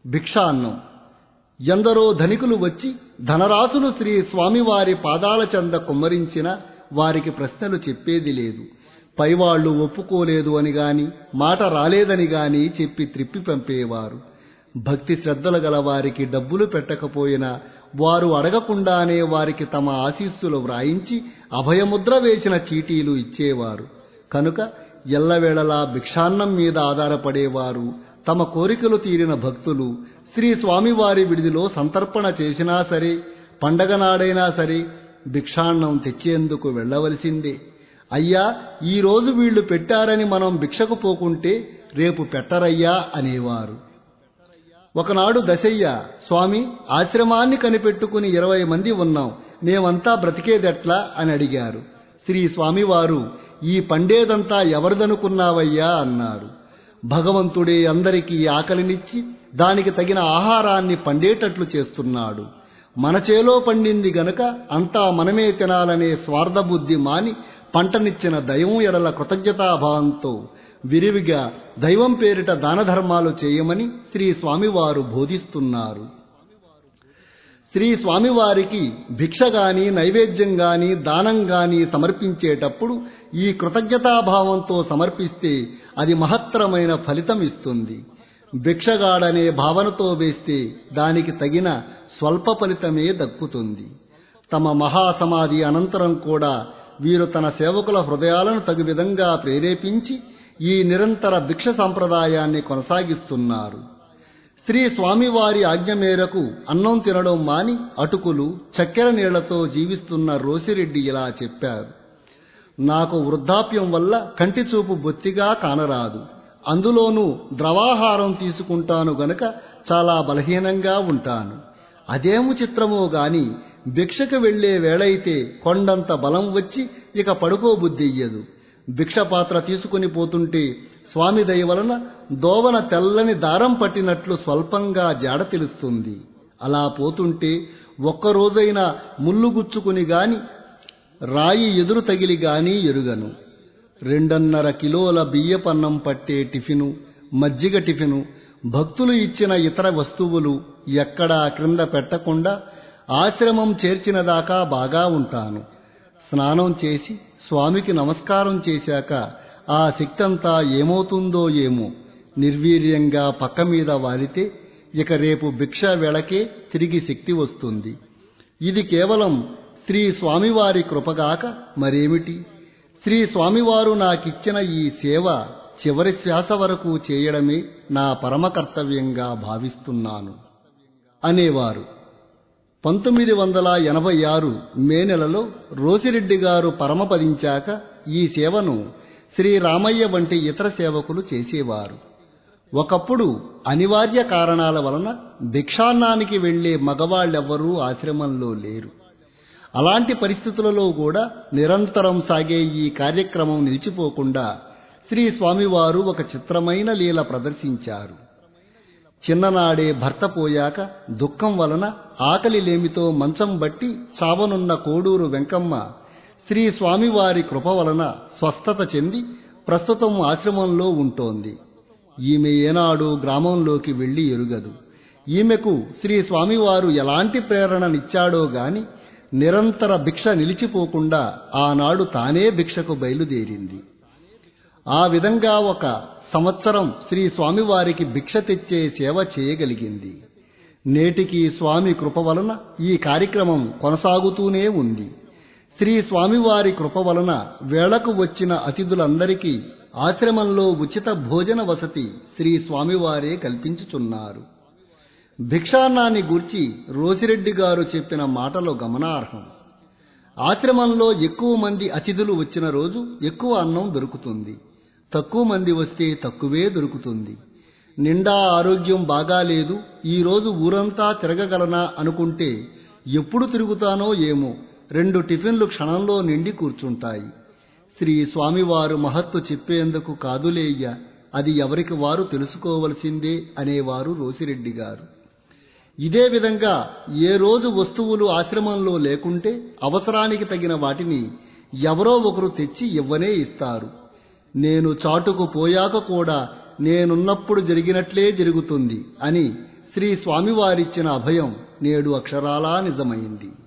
భిక్షాన్నం ఎందరో ధనికులు వచ్చి ధనరాశులు శ్రీ స్వామివారి పాదాల చెంద కుమ్మరించిన వారికి ప్రశ్నలు చెప్పేది లేదు పైవాళ్లు ఒప్పుకోలేదు అని గాని మాట రాలేదని గాని చెప్పి త్రిప్పి పంపేవారు భక్తి శ్రద్ధలు గల వారికి డబ్బులు పెట్టకపోయినా వారు అడగకుండానే వారికి తమ ఆశీస్సులు వ్రాయించి అభయముద్ర వేసిన చీటీలు ఇచ్చేవారు కనుక ఎల్లవేళలా భిక్షాన్నం మీద ఆధారపడేవారు తమ కోరికలు తీరిన భక్తులు శ్రీ స్వామివారి విడిదిలో సంతర్పణ చేసినా సరే పండగ నాడైనా సరే భిక్షాన్నం తెచ్చేందుకు వెళ్ళవలసిందే అయ్యా ఈ రోజు వీళ్లు పెట్టారని మనం భిక్షకు పోకుంటే రేపు పెట్టరయ్యా అనేవారు ఒకనాడు దశయ్య స్వామి ఆశ్రమాన్ని కనిపెట్టుకుని ఇరవై మంది ఉన్నాం మేమంతా బ్రతికేదెట్లా అని అడిగారు శ్రీ స్వామివారు ఈ పండేదంతా ఎవరిదనుకున్నావయ్యా అన్నారు భగవంతుడే అందరికీ ఆకలినిచ్చి దానికి తగిన ఆహారాన్ని పండేటట్లు చేస్తున్నాడు మన చేలో పండింది గనక అంతా మనమే తినాలనే స్వార్థబుద్ధి మాని పంటనిచ్చిన దైవం ఎడల కృతజ్ఞతాభావంతో విరివిగా దైవం పేరిట దాన ధర్మాలు చేయమని శ్రీ స్వామివారు బోధిస్తున్నారు శ్రీ స్వామివారికి భిక్ష గాని నైవేద్యం గాని దానం గాని సమర్పించేటప్పుడు ఈ కృతజ్ఞతాభావంతో సమర్పిస్తే అది మహత్తరమైన ఫలితం ఇస్తుంది భిక్షగాడనే భావనతో వేస్తే దానికి తగిన స్వల్ప ఫలితమే దక్కుతుంది తమ మహాసమాధి అనంతరం కూడా వీరు తన సేవకుల హృదయాలను తగు విధంగా ప్రేరేపించి ఈ నిరంతర భిక్ష సంప్రదాయాన్ని కొనసాగిస్తున్నారు శ్రీ స్వామివారి ఆజ్ఞ మేరకు అన్నం తినడం మాని అటుకులు చక్కెర నీళ్లతో జీవిస్తున్న రోసిరెడ్డి ఇలా చెప్పారు నాకు వృద్ధాప్యం వల్ల కంటి చూపు బొత్తిగా కానరాదు అందులోనూ ద్రవాహారం తీసుకుంటాను గనక చాలా బలహీనంగా ఉంటాను అదేము చిత్రమో గాని భిక్షకు వెళ్లే వేళైతే కొండంత బలం వచ్చి ఇక పడుకోబుద్ధియ్యదు భిక్ష పాత్ర తీసుకుని పోతుంటే స్వామి దయ వలన దోవన తెల్లని దారం పట్టినట్లు స్వల్పంగా జాడ తెలుస్తుంది అలా పోతుంటే ఒక్కరోజైనా ముళ్ళు గుచ్చుకుని గాని రాయి ఎదురు తగిలి గాని ఎరుగను రెండున్నర కిలోల బియ్యపన్నం పట్టే టిఫిను మజ్జిగ టిఫిను భక్తులు ఇచ్చిన ఇతర వస్తువులు ఎక్కడా క్రింద పెట్టకుండా ఆశ్రమం చేర్చిన దాకా బాగా ఉంటాను స్నానం చేసి స్వామికి నమస్కారం చేశాక ఆ శక్తంతా ఏమవుతుందో ఏమో నిర్వీర్యంగా పక్క మీద వాలితే ఇక రేపు భిక్ష వేళకే తిరిగి శక్తి వస్తుంది ఇది కేవలం శ్రీ స్వామివారి కృపగాక మరేమిటి శ్రీ స్వామివారు నాకిచ్చిన ఈ సేవ చివరి శ్వాస వరకు చేయడమే నా పరమ కర్తవ్యంగా భావిస్తున్నాను అనేవారు పంతొమ్మిది వందల ఎనభై ఆరు మే నెలలో రోసిరెడ్డి గారు పరమపదించాక ఈ సేవను శ్రీ రామయ్య వంటి ఇతర సేవకులు చేసేవారు ఒకప్పుడు అనివార్య కారణాల వలన భిక్షాన్నానికి వెళ్లే మగవాళ్ళెవ్వరూ ఆశ్రమంలో లేరు అలాంటి పరిస్థితులలో కూడా నిరంతరం సాగే ఈ కార్యక్రమం నిలిచిపోకుండా శ్రీ స్వామివారు ఒక చిత్రమైన లీల ప్రదర్శించారు చిన్ననాడే భర్త పోయాక దుఃఖం వలన ఆకలి లేమితో మంచం బట్టి చావనున్న కోడూరు వెంకమ్మ శ్రీ స్వామివారి కృప వలన స్వస్థత చెంది ప్రస్తుతం ఆశ్రమంలో ఉంటోంది ఈమె ఏనాడు గ్రామంలోకి వెళ్లి ఎరుగదు ఈమెకు శ్రీ స్వామివారు ఎలాంటి ప్రేరణనిచ్చాడో గాని నిరంతర భిక్ష నిలిచిపోకుండా ఆనాడు తానే భిక్షకు బయలుదేరింది ఆ విధంగా ఒక సంవత్సరం శ్రీ స్వామివారికి భిక్ష తెచ్చే సేవ చేయగలిగింది నేటికి స్వామి కృప వలన ఈ కార్యక్రమం కొనసాగుతూనే ఉంది శ్రీ స్వామివారి కృప వలన వేళకు వచ్చిన అతిథులందరికీ ఆశ్రమంలో ఉచిత భోజన వసతి శ్రీ స్వామివారే కల్పించుచున్నారు భిక్షాన్నాన్ని గూర్చి రోసిరెడ్డి గారు చెప్పిన మాటలు గమనార్హం ఆశ్రమంలో ఎక్కువ మంది అతిథులు వచ్చిన రోజు ఎక్కువ అన్నం దొరుకుతుంది తక్కువ మంది వస్తే తక్కువే దొరుకుతుంది నిండా ఆరోగ్యం బాగాలేదు ఈరోజు ఊరంతా తిరగగలనా అనుకుంటే ఎప్పుడు తిరుగుతానో ఏమో రెండు టిఫిన్లు క్షణంలో నిండి కూర్చుంటాయి శ్రీ స్వామివారు మహత్తు చెప్పేందుకు కాదులేయ్య అది ఎవరికి వారు తెలుసుకోవలసిందే అనేవారు రోసిరెడ్డి గారు ఇదే విధంగా ఏ రోజు వస్తువులు ఆశ్రమంలో లేకుంటే అవసరానికి తగిన వాటిని ఎవరో ఒకరు తెచ్చి ఇవ్వనే ఇస్తారు నేను చాటుకు పోయాక కూడా నేనున్నప్పుడు జరిగినట్లే జరుగుతుంది అని శ్రీ స్వామివారిచ్చిన అభయం నేడు అక్షరాలా నిజమైంది